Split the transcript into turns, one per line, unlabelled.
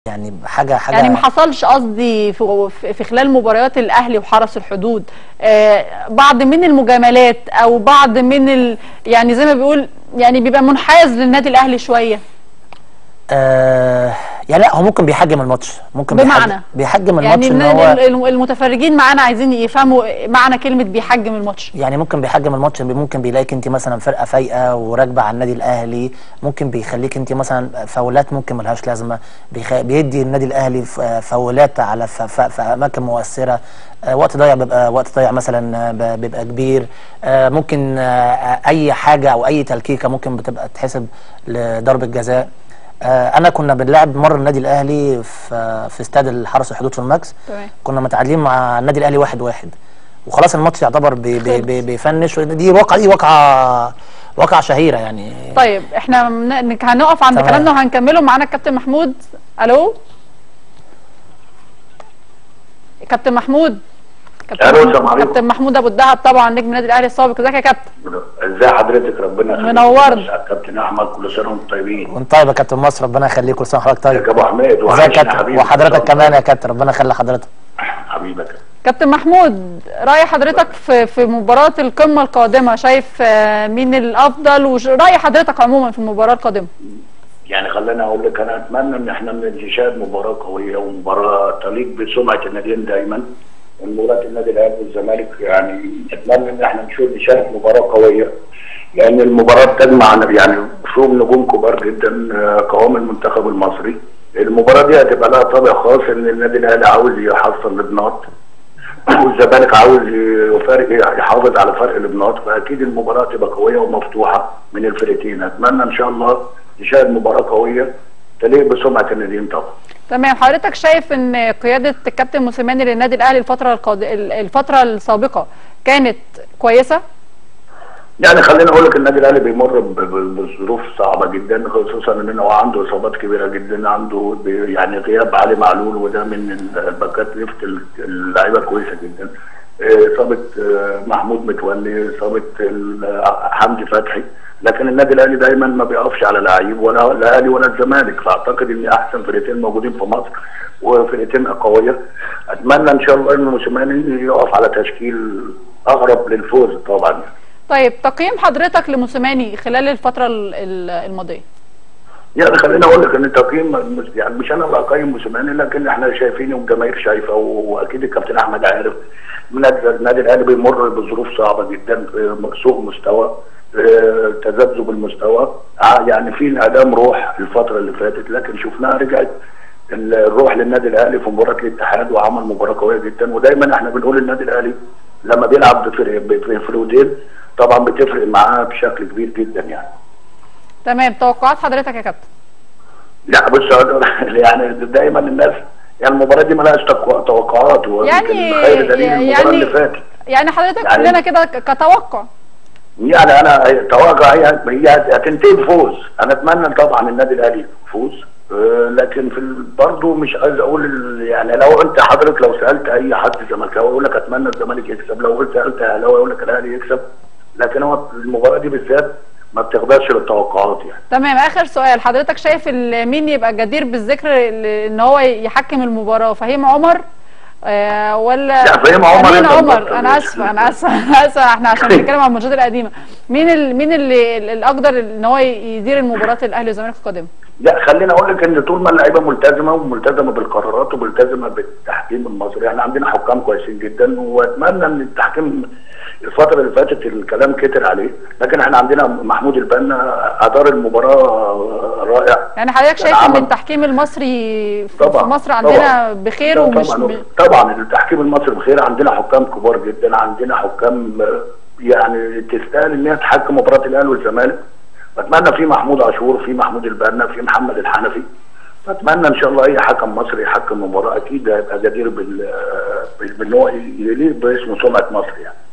يعني حاجه حاجه
يعني ما حصلش قصدي في في خلال مباريات الاهلي وحرس الحدود آه، بعض من المجاملات او بعض من ال يعني زي ما بيقول يعني بيبقى منحاز للنادي الاهلي شويه
آه يعني لا هو ممكن بيحجم الماتش ممكن
بمعنى؟
بيحجم, بيحجم
يعني
الماتش ان
الن-
هو
ال- المتفرجين معانا عايزين يفهموا معنى كلمه بيحجم الماتش
يعني ممكن بيحجم الماتش ممكن بيلاقيك انت مثلا فرقه فايقه وراكبه على النادي الاهلي ممكن بيخليك انت مثلا فاولات ممكن ملهاش لازمه بيخ... بيدي النادي الاهلي ف- فاولات على ف... ف... في اماكن مؤثره آه، وقت ضايع بيبقى وقت ضايع مثلا آه، ب- بيبقى كبير آه، ممكن آه، اي حاجه او اي تلكيكه ممكن بتبقى تحسب لضربه جزاء آه، انا كنا بنلعب مره النادي الاهلي في في استاد الحرس الحدود في الماكس
تمام.
كنا متعادلين مع النادي الاهلي واحد واحد وخلاص الماتش يعتبر بي بي بي بيفنش دي واقعه دي واقعه واقعه شهيره يعني
طيب احنا من- هنقف عند
تمام.
كلامنا وهنكمله معانا الكابتن محمود الو كابتن محمود كابتن
ألو،
محمود-
السلام عليكم.
كابتن محمود ابو الدهب طبعا نجم النادي الاهلي السابق ازيك يا كابتن
ازي حضرتك ربنا يخليك
منورنا.
مساء كابتن احمد كل سنه وانتم طيبين
وانت طيب يا كابتن مصر ربنا يخليك كل سنه وحضرتك
ازيك يا
طيب
ابو حميد
ازيك يا
وحشني
كابتن
حبيبي.
وحضرتك كمان يا كابتن ربنا يخلي حضرتك
حبيبك
كابتن محمود راي حضرتك في في مباراه القمه القادمه شايف آه، مين الافضل وراي حضرتك عموما في المباراه القادمه
يعني خليني اقول لك انا اتمنى ان احنا نشاهد مباراه قويه ومباراه تليق بسمعه الناديين دايما مباراه النادي الاهلي والزمالك يعني اتمنى ان احنا نشوف نشاهد مباراه قويه لان المباراه تجمع يعني شوف نجوم كبار جدا آه، قوام المنتخب المصري المباراه دي هتبقى لها طابع خاص ان النادي الاهلي عاوز يحصل النقاط والزمالك عاوز يفارق يحافظ على فرق النقاط فاكيد المباراه تبقى قويه ومفتوحه من الفرقتين اتمنى ان شاء الله نشاهد مباراه قويه تليق بسمعه الناديين طبعا
تمام حضرتك شايف ان قياده الكابتن موسيماني للنادي الاهلي الفتره القاد... الفتره السابقه كانت كويسه
يعني خليني اقول لك النادي الاهلي بيمر ب- ب- بظروف صعبه جدا خصوصا ان هو عنده اصابات كبيره جدا عنده ب- يعني غياب علي معلول وده من الباكات ليفت ال- اللعيبه كويسه جدا آه، اصابه آه، محمود متولي اصابه ال- حمدي فتحي لكن النادي الاهلي دايما ما بيقفش على لعيب ولا الاهلي ولا الزمالك فاعتقد ان احسن فرقتين موجودين في مصر وفرقتين قويه اتمنى ان شاء الله ان موسيماني يقف على تشكيل اقرب للفوز طبعا يعني.
طيب تقييم حضرتك لموسيماني خلال الفتره ال- ال- الماضيه
يعني خليني اقول لك ان التقييم مش- يعني مش انا اللي اقيم موسيماني لكن احنا شايفينه والجماهير شايفه واكيد الكابتن احمد عارف النادي النادي الاهلي بيمر بظروف صعبه جدا في سوء مستوى في تذبذب المستوى ع- يعني في انعدام روح الفتره اللي فاتت لكن شفناها رجعت ال- الروح للنادي الاهلي في مباراه الاتحاد وعمل مباراه قويه جدا ودايما احنا بنقول النادي الاهلي لما بيلعب بفرق- بفرودين طبعا بتفرق معاه بشكل كبير جدا يعني
تمام توقعات حضرتك يا كابتن
لا بص أقول- يعني دايما الناس يعني المباراه دي مالهاش تقو- توقعات
يعني
ويمكن خير دليل المباراه
يعني
اللي فاتت
يعني حضرتك
يعني-
كلنا كده ك- كتوقع
يعني انا اتوقع هي هي هتنتهي بفوز انا اتمنى طبعا النادي الاهلي يفوز آه، لكن في ال- برضه مش عايز اقول ال- يعني لو انت حضرتك لو سالت اي حد زملكاوي يقول لك اتمنى الزمالك يكسب لو قلت سالت اهلاوي يقول لك الاهلي يكسب لكن هو المباراه دي بالذات ما بتخضعش للتوقعات يعني
تمام اخر سؤال حضرتك شايف ال- مين يبقى جدير بالذكر ال- ان هو يحكم المباراه فهيم عمر آه ولا
لا، فهيم عمر
مين
انت
عمر
مبطل.
انا اسفه انا اسفه انا اسفه احنا عشان بنتكلم عن الماتشات القديمه مين ال... مين اللي ال- الاقدر ان هو يدير المباراه الاهلي والزمالك القادمه
لا خليني اقول لك ان طول ما اللعيبه ملتزمه وملتزمه بالقرارات وملتزمه بالتحكيم المصري يعني عندنا حكام كويسين جدا واتمنى ان التحكيم الفتره اللي فاتت الكلام كتر عليه لكن احنا عندنا محمود البنا ادار المباراه رائع
يعني حضرتك شايف
عمل-
ان التحكيم المصري في
طبعا
في مصر عندنا
طبعا.
بخير
لا،
ومش
طبعا
ب-
طبعا التحكيم المصري بخير عندنا حكام كبار جدا عندنا حكام آه، يعني تستاهل ان هي تحكم مباراه الاهلي والزمالك اتمنى في محمود عاشور في محمود البنا في محمد الحنفي اتمنى ان شاء الله اي حكم مصري يحكم مباراه اكيد هيبقى جدير بال آه، بال- بان هو يليق باسم سمعه مصر يعني